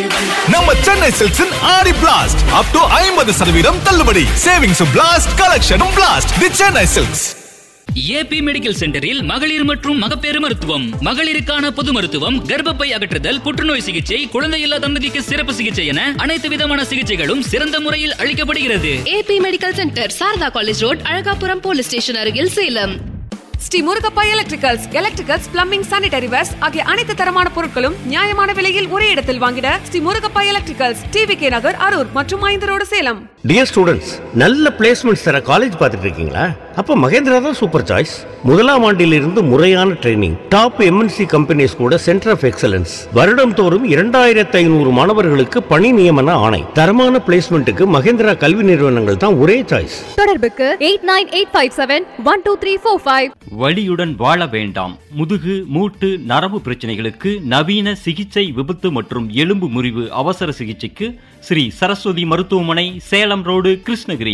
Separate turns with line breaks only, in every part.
நம்ம சென்னை சில்க்ஸின் ஆடி blast up to ஐம்பது சதவீதம் தள்ளுபடி சேவிங்ஸும் பிளாஸ்ட் கலெக்ஷனும் blast the Chennai silks
AB medical சென்டரில் மகளிர் மற்றும் மகப்பேறு மருத்துவம் மகளிருக்கான பொது மருத்துவம் கர்ப்பப்பை அகற்றுதல் புற்றுநோய் சிகிச்சை குழந்தையில்லா தம்பதிக்கு சிறப்பு சிகிச்சை என அனைத்து விதமான சிகிச்சைகளும் சிறந்த முறையில் அளிக்கப்படுகிறது
AB medical centre Sharada college road Alagapuram police station அருகில் Salem
Shri Murugappa electricals electricals plumbing sanitary wares ஆகிய அனைத்து தரமான பொருட்களும் நியாயமான விலையில் ஒரே இடத்தில் வாங்கிட Shri Murugappa electricals TV K Nagar Harur மற்றும் ஐந்தரோடு சேலம்
டியர் ஸ்டூடெண்ட்ஸ் நல்ல பிளேஸ்மெண்ட்ஸ் தர காலேஜ் பார்த்துட்டு இருக்கீங்களா அப்ப மகேந்திரா தான் சூப்பர் சாய்ஸ் முதலாம் ஆண்டிலிருந்து முறையான ட்ரைனிங் டாப் எம்என்சி கம்பெனிஸ் கூட சென்டர் ஆஃப் எக்ஸலன்ஸ் வருடம் தோறும் இரண்டாயிரத்தி ஐநூறு மாணவர்களுக்கு பணி நியமன ஆணை தரமான பிளேஸ்மெண்ட்டுக்கு மகேந்திரா கல்வி நிறுவனங்கள் தான் ஒரே சாய்ஸ்
தொடர்புக்கு eight nine eight five seven one two three four five
வலியுடன் வாழ வேண்டாம் முதுகு மூட்டு நரம்பு பிரச்சனைகளுக்கு நவீன சிகிச்சை விபத்து மற்றும் எலும்பு முறிவு அவசர சிகிச்சைக்கு ஸ்ரீ சரஸ்வதி மருத்துவமனை சேலம் ரோடு கிருஷ்ணகிரி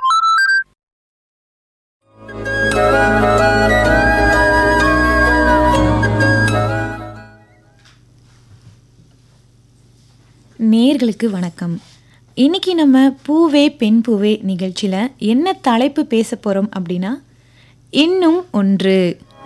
நேர்களுக்கு வணக்கம் இன்னைக்கு நம்ம பூவே பெண் பூவே நிகழ்ச்சியில் என்ன தலைப்பு பேச போகிறோம் அப்படின்னா இன்னும் ஒன்று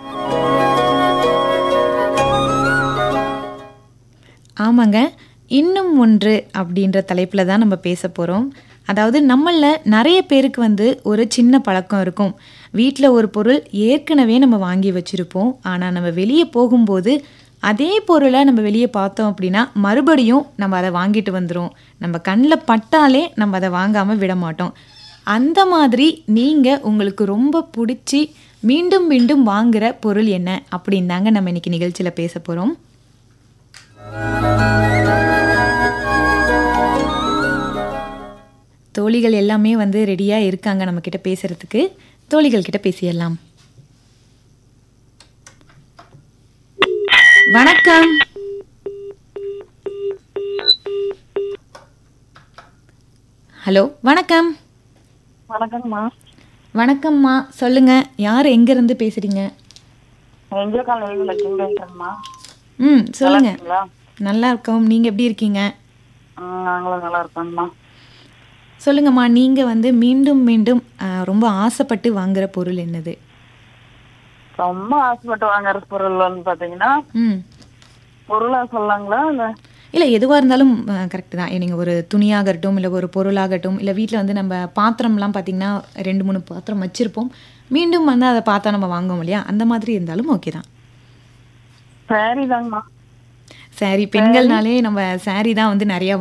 ஆமாங்க இன்னும் ஒன்று அப்படின்ற தலைப்பில் தான் நம்ம பேச போகிறோம் அதாவது நம்மளில் நிறைய பேருக்கு வந்து ஒரு சின்ன பழக்கம் இருக்கும் வீட்டில் ஒரு பொருள் ஏற்கனவே நம்ம வாங்கி வச்சுருப்போம் ஆனால் நம்ம வெளியே போகும்போது அதே பொருளை நம்ம வெளியே பார்த்தோம் அப்படின்னா மறுபடியும் நம்ம அதை வாங்கிட்டு வந்துடும் நம்ம கண்ணில் பட்டாலே நம்ம அதை வாங்காமல் விட மாட்டோம் அந்த மாதிரி நீங்கள் உங்களுக்கு ரொம்ப பிடிச்சி மீண்டும் மீண்டும் வாங்குகிற பொருள் என்ன அப்படின்னு தாங்க நம்ம இன்னைக்கு நிகழ்ச்சியில் பேச போகிறோம் தோழிகள் எல்லாமே வந்து ரெடியாக இருக்காங்க நம்மக்கிட்ட பேசுகிறதுக்கு தோழிகள் கிட்ட பேசிடலாம் வணக்கம் ஹலோ வணக்கம்
வணக்கங்கம்மா
வணக்கம்மா சொல்லுங்க யார் எங்கேருந்து பேசுறீங்க
எங்க காலையில் லட்சுமி பேசுறேங்கம்மா
ம் சொல்லுங்க
இருக்கீங்களா?
நல்லா இருக்கோம் நீங்க எப்படி இருக்கீங்க
ம், நாங்களும் நல்லா இருக்கோங்கம்மா
சொல்லுங்கம்மா நீங்க வந்து மீண்டும் மீண்டும் ஆ, ரொம்ப ஆசைப்பட்டு வாங்குற பொருள் என்னது
ரொம்ப ஆசைப்பட்டு வாங்குற பொருள் வந்து பாத்தீங்கன்னா
ம்
பொருளா சொல்லாங்களா இல்ல
இல்லை எதுவாக இருந்தாலும் கரெக்டு தான் நீங்கள் ஒரு துணியாகட்டும் இல்லை ஒரு பொருளாகட்டும் இல்லை வீட்டில் வந்து நம்ம பாத்திரம்லாம் பார்த்தீங்கன்னா ரெண்டு மூணு பாத்திரம் வச்சுருப்போம் மீண்டும் வந்து அதை பார்த்தா நம்ம வாங்குவோம் இல்லையா அந்த மாதிரி இருந்தாலும் ஓகே தான்
சாரி தாங்கம்மா
சாரி பெண்கள்னாலே நம்ம சாரி தான் வந்து நிறையா